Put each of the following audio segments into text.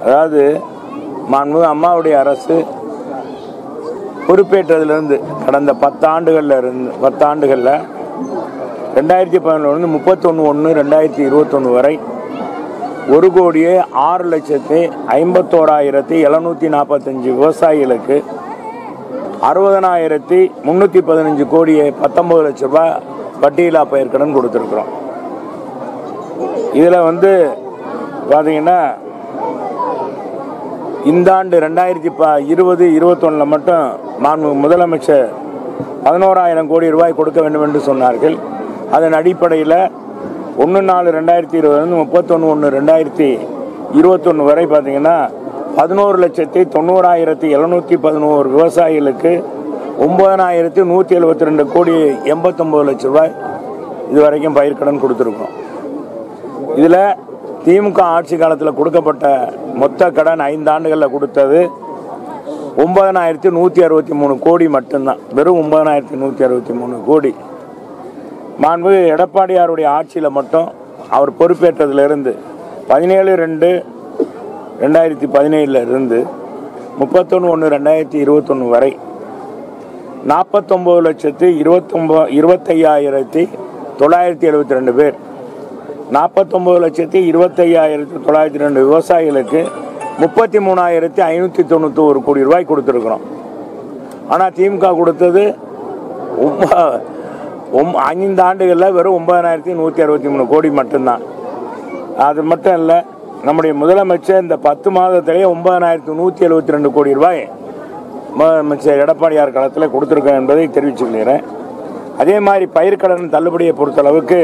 அதாவது மாண்புமிகு அம்மாவுடைய அரசு பொறுப்பேற்றதிலிருந்து கடந்த பத்தாண்டுகளில் இருந்து பத்தாண்டுகளில் ரெண்டாயிரத்தி பதினொன்று முப்பத்தொன்று ஒன்று ரெண்டாயிரத்தி இருபத்தொன்று வரை ஒரு கோடியே ஆறு லட்சத்தி ஐம்பத்தோராயிரத்தி எழுநூற்றி நாற்பத்தஞ்சு விவசாயிகளுக்கு அறுபதனாயிரத்தி முந்நூற்றி பதினஞ்சு கோடியே பத்தொம்பது லட்ச ரூபாய் பட்டியலா பயிர்க்கடன் கொடுத்துருக்குறோம் இதில் வந்து பார்த்தீங்கன்னா இந்த ஆண்டு ரெண்டாயிரத்தி ப இருபது இருபத்தொன்னில் மட்டும் மாண்பு முதலமைச்சர் பதினோராயிரம் கோடி ரூபாய் கொடுக்க வேண்டும் என்று சொன்னார்கள் அதன் அடிப்படையில் ஒன்று நாலு ரெண்டாயிரத்தி இருபதுலேருந்து முப்பத்தொன்று ஒன்று ரெண்டாயிரத்தி இருபத்தொன்று வரை பார்த்தீங்கன்னா பதினோரு லட்சத்தி தொண்ணூறாயிரத்தி எழுநூற்றி பதினோரு விவசாயிகளுக்கு ஒம்பதனாயிரத்தி நூற்றி எழுபத்தி ரெண்டு கோடி எண்பத்தொம்பது லட்ச ரூபாய் இது வரைக்கும் பயிர்க்கடன் கொடுத்துருக்கோம் இதில் திமுக ஆட்சி காலத்தில் கொடுக்கப்பட்ட மொத்த கடன் ஐந்து ஆண்டுகளில் கொடுத்தது ஒன்பதனாயிரத்தி நூற்றி அறுபத்தி மூணு கோடி மட்டும்தான் வெறும் ஒன்பதனாயிரத்தி நூற்றி அறுபத்தி மூணு கோடி மாண்பு எடப்பாடியாருடைய ஆட்சியில் மட்டும் அவர் பொறுப்பேற்றதிலிருந்து பதினேழு ரெண்டு ரெண்டாயிரத்தி பதினேழில் இருந்து முப்பத்தொன்று ஒன்று ரெண்டாயிரத்தி இருபத்தொன்று வரை நாற்பத்தொம்பது லட்சத்து இருபத்தொம்போ இருபத்தையாயிரத்தி தொள்ளாயிரத்தி எழுபத்தி ரெண்டு பேர் நாற்பத்தொம்பது லட்சத்தி இருபத்தையாயிரத்தி தொள்ளாயிரத்தி ரெண்டு விவசாயிகளுக்கு முப்பத்தி மூணாயிரத்தி ஐநூற்றி தொண்ணூற்றி ஒரு கோடி ரூபாய் கொடுத்துருக்குறோம் ஆனால் திமுக கொடுத்தது ஒம்ப- ஒம்- ஐந்து ஆண்டுகளில் வெறும் ஒன்பதாயிரத்தி நூற்றி அறுபத்தி மூணு கோடி மட்டும்தான் அது மட்டும் இல்லை நம்முடைய முதலமைச்சர் இந்த பத்து மாதத்திலேயே ஒன்பதாயிரத்தி நூற்றி எழுபத்தி ரெண்டு கோடி ரூபாய் முதலமைச்சர் எடப்பாடியார் காலத்தில் கொடுத்துருக்கோம் என்பதை தெரிவிச்சுக்கிறேன் அதே மாதிரி பயிர்க்கடன் தள்ளுபடியை பொறுத்தளவுக்கு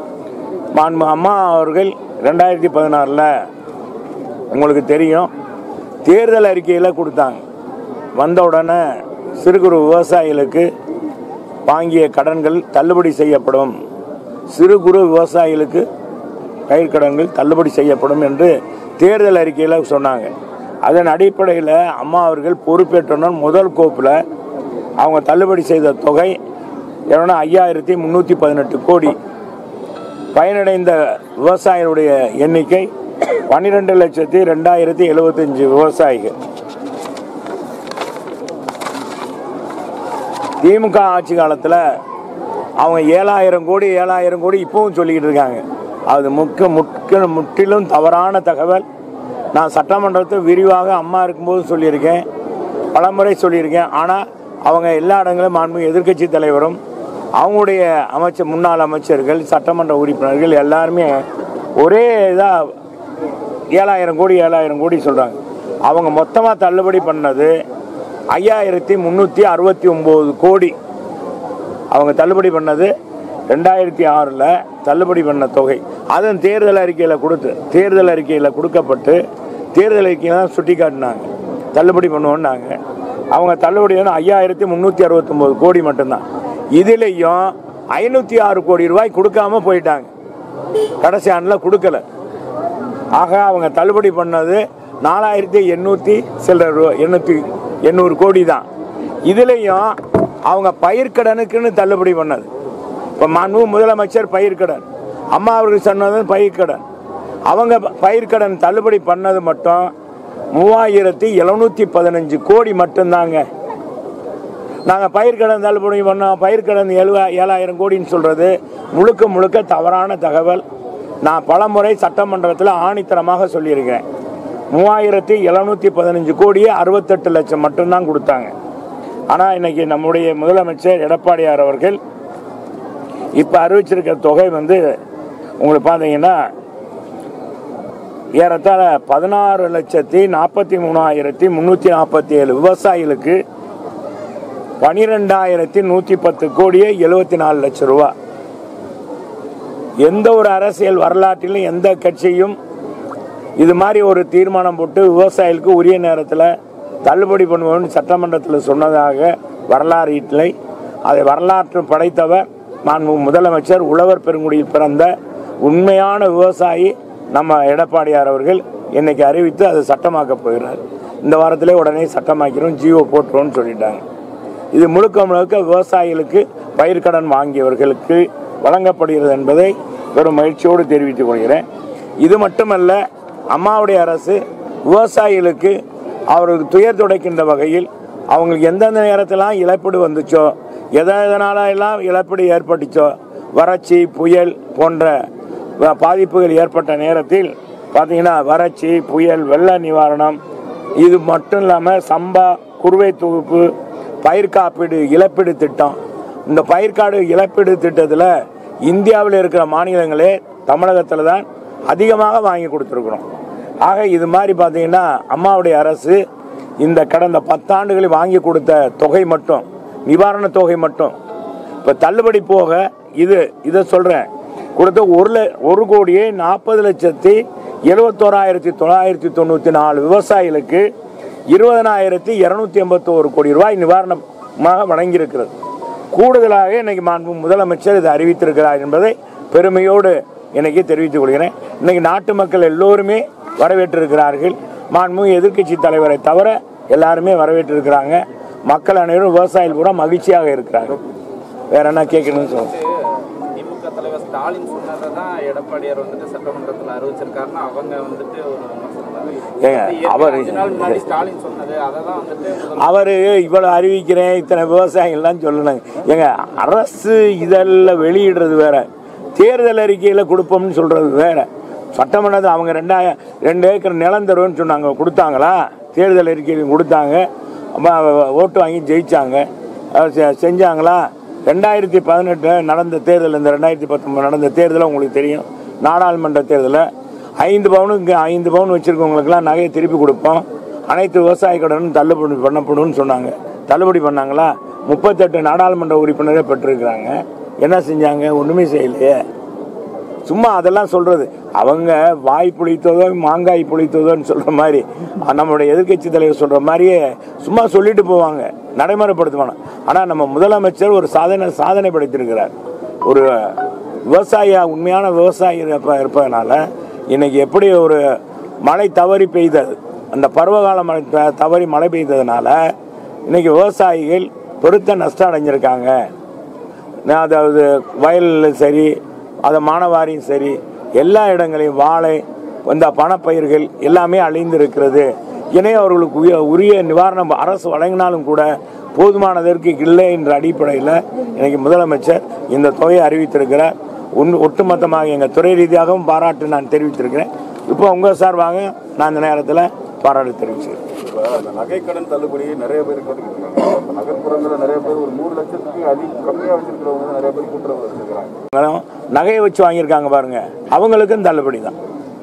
மாண்பு அம்மா அவர்கள் ரெண்டாயிரத்தி பதினாறில் உங்களுக்கு தெரியும் தேர்தல் அறிக்கையில் கொடுத்தாங்க வந்த உடனே சிறு குறு விவசாயிகளுக்கு வாங்கிய கடன்கள் தள்ளுபடி செய்யப்படும் சிறு குறு விவசாயிகளுக்கு பயிர்க்கடன்கள் தள்ளுபடி செய்யப்படும் என்று தேர்தல் அறிக்கையில் சொன்னாங்க அதன் அடிப்படையில் அம்மா அவர்கள் பொறுப்பேற்றவுடன் முதல் கோப்பில் அவங்க தள்ளுபடி செய்த தொகை எவ்வளோனா ஐயாயிரத்தி முந்நூற்றி பதினெட்டு கோடி பயனடைந்த விவசாயிகளுடைய எண்ணிக்கை பன்னிரெண்டு லட்சத்தி ரெண்டாயிரத்தி எழுபத்தஞ்சு விவசாயிகள் திமுக ஆட்சி காலத்தில் அவங்க ஏழாயிரம் கோடி ஏழாயிரம் கோடி இப்பவும் சொல்லிக்கிட்டு இருக்காங்க அது முக்க முக்க முற்றிலும் தவறான தகவல் நான் சட்டமன்றத்தில் விரிவாக அம்மா இருக்கும்போது சொல்லியிருக்கேன் பலமுறை சொல்லியிருக்கேன் ஆனால் அவங்க எல்லா இடங்களும் மாண்பு எதிர்க்கட்சி தலைவரும் அவங்களுடைய அமைச்சர் முன்னாள் அமைச்சர்கள் சட்டமன்ற உறுப்பினர்கள் எல்லாருமே ஒரே இதாக ஏழாயிரம் கோடி ஏழாயிரம் கோடி சொல்கிறாங்க அவங்க மொத்தமாக தள்ளுபடி பண்ணது ஐயாயிரத்தி முந்நூற்றி அறுபத்தி ஒம்பது கோடி அவங்க தள்ளுபடி பண்ணது ரெண்டாயிரத்தி ஆறில் தள்ளுபடி பண்ண தொகை அதுவும் தேர்தல் அறிக்கையில் கொடுத்து தேர்தல் அறிக்கையில் கொடுக்கப்பட்டு தேர்தல் அறிக்கையில் தான் சுட்டி காட்டினாங்க தள்ளுபடி பண்ணுவோன்னாங்க அவங்க தள்ளுபடி வந்து ஐயாயிரத்தி முந்நூற்றி அறுபத்தொம்போது கோடி மட்டும்தான் இதுலேயும் ஐநூற்றி ஆறு கோடி ரூபாய் கொடுக்காம போயிட்டாங்க கடைசி ஆண்டில் கொடுக்கல ஆக அவங்க தள்ளுபடி பண்ணது நாலாயிரத்தி எண்ணூற்றி சில எண்ணூற்றி எண்ணூறு கோடி தான் இதுலேயும் அவங்க பயிர்க்கடனுக்குன்னு தள்ளுபடி பண்ணது இப்போ மாண்பு முதலமைச்சர் பயிர்க்கடன் அம்மா அவர்கள் சொன்னது பயிர்க்கடன் அவங்க ப- பயிர்க்கடன் தள்ளுபடி பண்ணது மட்டும் மூவாயிரத்தி எழுநூற்றி பதினஞ்சு கோடி மட்டும்தாங்க நாங்கள் பயிர்க்கடன் தள்ளுபடி பண்ணோம் பயிர்க்கடன் எழுவ ஏழாயிரம் கோடின்னு சொல்கிறது முழுக்க முழுக்க தவறான தகவல் நான் பலமுறை சட்டமன்றத்தில் ஆணித்தரமாக சொல்லியிருக்கிறேன் மூவாயிரத்தி எழுநூற்றி பதினஞ்சு கோடியே அறுபத்தெட்டு லட்சம் மட்டும்தான் கொடுத்தாங்க ஆனால் இன்னைக்கு நம்முடைய முதலமைச்சர் எடப்பாடியார் அவர்கள் இப்போ அறிவிச்சிருக்கிற தொகை வந்து உங்களுக்கு பார்த்தீங்கன்னா ஏறத்தாழ பதினாறு லட்சத்தி நாற்பத்தி மூணாயிரத்தி முந்நூற்றி நாற்பத்தி ஏழு விவசாயிகளுக்கு பனிரெண்டாயிரத்தி நூற்றி பத்து கோடியே எழுபத்தி நாலு லட்சம் ரூபா எந்த ஒரு அரசியல் வரலாற்றிலும் எந்த கட்சியும் இது மாதிரி ஒரு தீர்மானம் போட்டு விவசாயிகளுக்கு உரிய நேரத்தில் தள்ளுபடி பண்ணுவோம்னு சட்டமன்றத்தில் சொன்னதாக வரலாறு இல்லை அதை வரலாற்று படைத்தவர் நான் முதலமைச்சர் உழவர் பெருங்குடியில் பிறந்த உண்மையான விவசாயி நம்ம எடப்பாடியார் அவர்கள் இன்னைக்கு அறிவித்து அதை சட்டமாக்க போகிறார் இந்த வாரத்திலே உடனே சட்டமாக்கிறோம் ஜியோ போட்டுருவோம்னு சொல்லிட்டாங்க இது முழுக்க முழுக்க விவசாயிகளுக்கு பயிர்க்கடன் வாங்கியவர்களுக்கு வழங்கப்படுகிறது என்பதை பெரும் மகிழ்ச்சியோடு தெரிவித்துக் கொள்கிறேன் இது மட்டுமல்ல அம்மாவுடைய அரசு விவசாயிகளுக்கு அவர்களுக்கு துயர் துடைக்கின்ற வகையில் அவங்களுக்கு எந்தெந்த நேரத்திலாம் இழப்பீடு வந்துச்சோ எதை எதனால எல்லாம் இழப்பீடு ஏற்பட்டுச்சோ வறட்சி புயல் போன்ற வ- பாதிப்புகள் ஏற்பட்ட நேரத்தில் பார்த்தீங்கன்னா வறட்சி புயல் வெள்ள நிவாரணம் இது மட்டும் இல்லாமல் சம்பா குறுவை தொகுப்பு பயிர் காப்பீடு இழப்பீடு திட்டம் இந்த பயிர்க்காடு இழப்பீடு திட்டத்தில் இந்தியாவில் இருக்கிற மாநிலங்களே தமிழகத்தில் தான் அதிகமாக வாங்கி கொடுத்துருக்குறோம் ஆக இது மாதிரி பார்த்தீங்கன்னா அம்மாவுடைய அரசு இந்த கடந்த பத்தாண்டுகளில் வாங்கி கொடுத்த தொகை மட்டும் நிவாரண தொகை மட்டும் இப்போ தள்ளுபடி போக இது இதை சொல்கிறேன் கொடுத்த ஒரு ல- ஒரு கோடியே நாற்பது லட்சத்தி எழுபத்தோராயிரத்தி தொள்ளாயிரத்தி தொண்ணூற்றி நாலு விவசாயிகளுக்கு இருபதனாயிரத்தி இரநூத்தி எண்பத்தோரு கோடி ரூபாய் நிவாரணமாக வழங்கியிருக்கிறது கூடுதலாக இன்னைக்கு மாண்பு முதலமைச்சர் இதை அறிவித்திருக்கிறார் என்பதை பெருமையோடு இன்னைக்கு தெரிவித்துக் கொள்கிறேன் இன்னைக்கு நாட்டு மக்கள் எல்லோருமே வரவேற்றிருக்கிறார்கள் மாண்பு எதிர்க்கட்சி தலைவரை தவிர எல்லாருமே வரவேற்றிருக்கிறாங்க மக்கள் அனைவரும் விவசாயிகள் பூரா மகிழ்ச்சியாக இருக்கிறார்கள் வேற என்ன கேட்கணும்னு சொல்லுங்க திமுக தலைவர் ஸ்டாலின் சொன்னதை தான் எடப்பாடியார் வந்துட்டு சட்டமன்றத்தில் அறிவிச்சிருக்காருன்னா அவங்க வந்துட்டு ஒரு விமர்சனம் தான். ஏங்க, ஏற்கனவே அவர் அஞ்சு நாள் முன்னாடி ஸ்டாலின் சொன்னது அதை தான் வந்துட்டு முதல்வர் அவர் இவ்வளோ அறிவிக்கிறேன் இத்தனை விவசாயிகள்லாம் சொல்லணுங்க ஏங்க அரசு இதெல்லாம் வெளியிடுறது வேற தேர்தல் அறிக்கையில் கொடுப்போம்னு சொல்றது வேற சட்டமன்றத்தில் அவங்க ரெண்டாயிரம் ரெண்டு ஏக்கர் நிலம் தருவேன்னு சொன்னாங்க கொடுத்தாங்களா தேர்தல் அறிக்கையில் கொடுத்தாங்க அம்மா ஓட்டு வாங்கி ஜெயிச்சாங்க அது செ- செஞ்சாங்களா ரெண்டாயிரத்தி பதினெட்டில் நடந்த தேர்தல் இந்த ரெண்டாயிரத்தி பத்தொன்பது நடந்த தேர்தலில் உங்களுக்கு தெரியும் நாடாளுமன்ற தேர்தலில் ஐந்து பவுனுக்கு ஐந்து பவுன் வச்சுருக்கவங்களுக்குலாம் நகையை திருப்பி கொடுப்போம் அனைத்து விவசாய கடனும் தள்ளுபடி பண்ணப்படும்னு சொன்னாங்க தள்ளுபடி பண்ணாங்களா முப்பத்தெட்டு நாடாளுமன்ற உறுப்பினரே பெற்றிருக்கிறாங்க என்ன செஞ்சாங்க ஒன்றுமே செய்யலையே சும்மா அதெல்லாம் சொல்றது அவங்க வாய் புளித்ததோ மாங்காய் புளித்ததோன்னு சொல்ற மாதிரி அஹ் நம்மளுடைய எதிர்க்கட்சி தலைவர் சொல்ற மாதிரியே சும்மா சொல்லிட்டு போவாங்க நடைமுறைப்படுத்துவாங்க ஆனா நம்ம முதலமைச்சர் ஒரு சாதனை சாதனை படைத்திருக்கிறார் ஒரு விவசாய உண்மையான விவசாயி இருப்ப இருப்பதனால இன்னைக்கு எப்படி ஒரு மழை தவறி பெய்தது அந்த பருவகால மழை த- தவறி மழை பெய்ததுனால இன்னைக்கு விவசாயிகள் பெருத்த நஷ்டம் அடைஞ்சிருக்காங்க நான் அதாவது வயலில் சரி அது மானவாரியும் சரி எல்லா இடங்களையும் வாழை இந்த பணப்பயிர்கள் எல்லாமே அழிந்து இருக்கிறது எனவே அவர்களுக்கு உரிய உரிய நிவாரணம் அரசு வழங்கினாலும் கூட போதுமானதற்கு இல்லை என்ற அடிப்படையில் இன்னைக்கு முதலமைச்சர் இந்த தொகையை அறிவித்திருக்கிறார் உன் ஒட்டுமொத்தமாக எங்கள் துறை ரீதியாகவும் பாராட்டு நான் தெரிவித்திருக்கிறேன் இப்போ உங்கள் சார்பாக நான் இந்த நேரத்தில் பாராட்டு தெரிவிச்சிருக்கேன் இப்ப அந்த நகைக்கடன் தள்ளுபடி நிறைய பேர் கேட்டுக்கிட்டு இருக்காங்க இப்ப நகர்ப்புறங்கள்ல நிறைய பேர் ஒரு மூணு லட்சத்துக்கு அதிக கம்மியா வச்சிருக்கிறவங்க வந்து நிறைய பேர் கூட்டுறவு வச்சிருக்காங்க அவங்களும் நகையை வச்சு வாங்கியிருக்காங்க பாருங்க அவங்களுக்கும் தள்ளுபடி தான்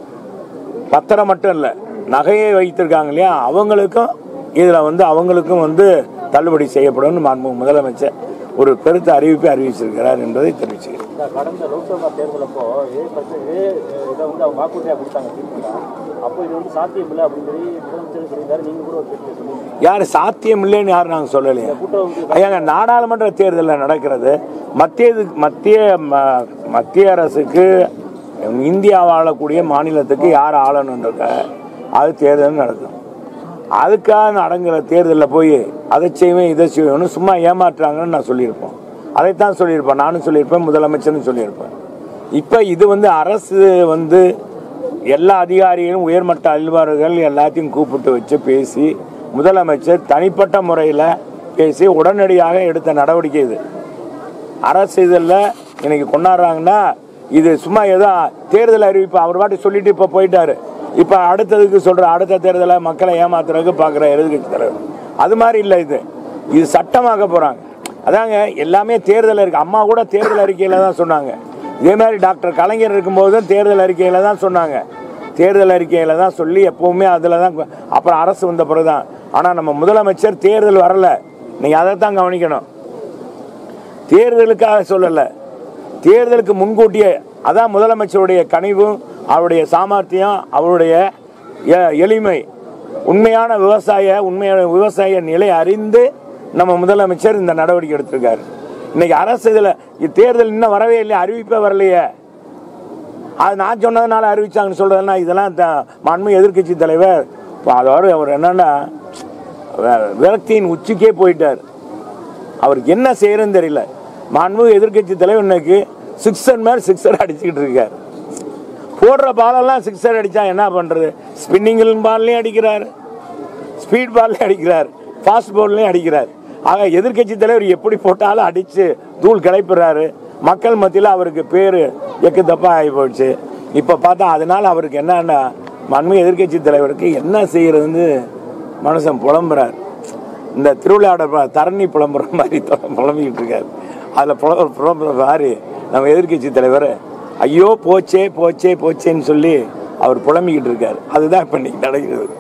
பத்திரம் மட்டும் இல்லை நகையை வைத்திருக்காங்க இல்லையா அவங்களுக்கும் இதில் வந்து அவங்களுக்கும் வந்து தள்ளுபடி செய்யப்படும் மாண்பு முதலமைச்சர் ஒரு பெருத்த அறிவிப்பை அறிவிச்சிருக்கிறார் என்பதை தெரிவிச்சுக்கிறேன் இந்த கடந்த லோக்சபா தேர்தலப்போ இதே பற்றி இதே இதை வந்து அவங்க வாக்குறுதியாக கொடுத்தாங்க திமுக அப்போ இது வந்து சாத்தியம் இல்லை அப்படின்னு சொல்லி முதலமைச்சர் சொல்லியிருந்தாரு நீங்க கூட ஒரு பேட்டி சொல்லியிருந்தீங்க யார் சாத்தியம் இல்லைன்னு யாரும் நாங்கள் சொல்லலையே கூட்டுறவு ஐயாங்க நாடாளுமன்ற தேர்தலில் நடக்கிறது மத்திய மத்திய ம- மத்திய அரசுக்கு இந்தியா வாழக்கூடிய மாநிலத்துக்கு யார் ஆளணுன்றத அது தேர்தல் நடக்கும் அதுக்காக அடங்குற தேர்தலில் போய் அதை செய்வேன் இதை செய்வேன்னு சும்மா ஏமாற்றுறாங்கன்னு நான் சொல்லியிருப்போம் அதைத்தான் சொல்லியிருப்பேன் நானும் சொல்லியிருப்பேன் முதலமைச்சரும் சொல்லியிருப்பேன் இப்போ இது வந்து அரசு வந்து எல்லா அதிகாரிகளும் உயர்மட்ட அலுவலர்கள் எல்லாத்தையும் கூப்பிட்டு வச்சு பேசி முதலமைச்சர் தனிப்பட்ட முறையில் பேசி உடனடியாக எடுத்த நடவடிக்கை இது அரசு இதில் இன்னைக்கு கொண்டாடுறாங்கன்னா இது சும்மா ஏதோ தேர்தல் அறிவிப்பு அவர் பாட்டு சொல்லிட்டு இப்போ போயிட்டாரு இப்போ அடுத்ததுக்கு சொல்ற அடுத்த தேர்தலை மக்களை ஏமாத்துறதுக்கு பார்க்குற எதிர்கட்சி தலைவர் அது மாதிரி இல்லை இது இது சட்டமாக்க போகிறாங்க அதாங்க எல்லாமே தேர்தல் இருக்கு அம்மா கூட தேர்தல் அறிக்கையில் தான் சொன்னாங்க இதே மாதிரி டாக்டர் கலைஞர் இருக்கும்போதும் தேர்தல் அறிக்கையில் தான் சொன்னாங்க தேர்தல் அறிக்கையில் தான் சொல்லி எப்பவுமே அதில் தான் கொ- அப்புறம் அரசு வந்த பிறகு தான் ஆனால் நம்ம முதலமைச்சர் தேர்தல் வரல நீங்கள் அதை தான் கவனிக்கணும் தேர்தலுக்காக சொல்லல தேர்தலுக்கு முன்கூட்டியே அதான் முதலமைச்சருடைய கனிவும் அவருடைய சாமர்த்தியம் அவருடைய எ- எளிமை உண்மையான விவசாய உண்மையான விவசாய நிலை அறிந்து நம்ம முதலமைச்சர் இந்த நடவடிக்கை எடுத்திருக்காரு இன்னைக்கு அரசு இதில் தேர்தல் இன்னும் வரவே இல்லையே அறிவிப்பே வரலையே அது நான் சொன்னதுனால அறிவிச்சாங்கன்னு சொல்றதுன்னா இதெல்லாம் த- மாண்பு எதிர்க்கட்சி தலைவர் இப்போ அதோட அவர் என்னன்னா வி- விரக்தியின் உச்சிக்கே போயிட்டார் அவருக்கு என்ன செய்யறதுன்னு தெரியல மாண்பு எதிர்க்கட்சி தலைவர் இன்னைக்கு சிக்ஸர் மேல் சிக்ஸர் அடிச்சுக்கிட்டு இருக்காரு போடுற பாலெல்லாம் சிக்ஸர் அடிச்சா என்ன பண்றது ஸ்பின்னிங் பால்லையும் அடிக்கிறாரு ஸ்பீட் பால்லையும் அடிக்கிறார் ஃபாஸ்ட் பால்லையும் அடிக்கிறார் ஆக எதிர்க்கட்சி தலைவர் எப்படி போட்டாலும் அடிச்சு தூள் கிளப்பிடுறாரு மக்கள் மத்தியில் அவருக்கு பேர் எக்கு தப்பா ஆகி போச்சு இப்போ பார்த்தா அதனால அவருக்கு என்னன்னா மண்மை எதிர்க்கட்சி தலைவருக்கு என்ன செய்யறதுன்னு மனுஷன் புலம்புறார் இந்த திருவிழாவோட ப- தரணி புலம்புற மாதிரி தொ- புலம்பிக்கிட்டு இருக்காரு அதில் புல புலம்புற மாதிரி நம்ம எதிர்க்கட்சி தலைவர் ஐயோ போச்சே போச்சே போச்சேன்னு சொல்லி அவர் புலம்பிக்கிட்டு இருக்காரு அதுதான் இப்போ இன்னைக்கு நடக்கிறது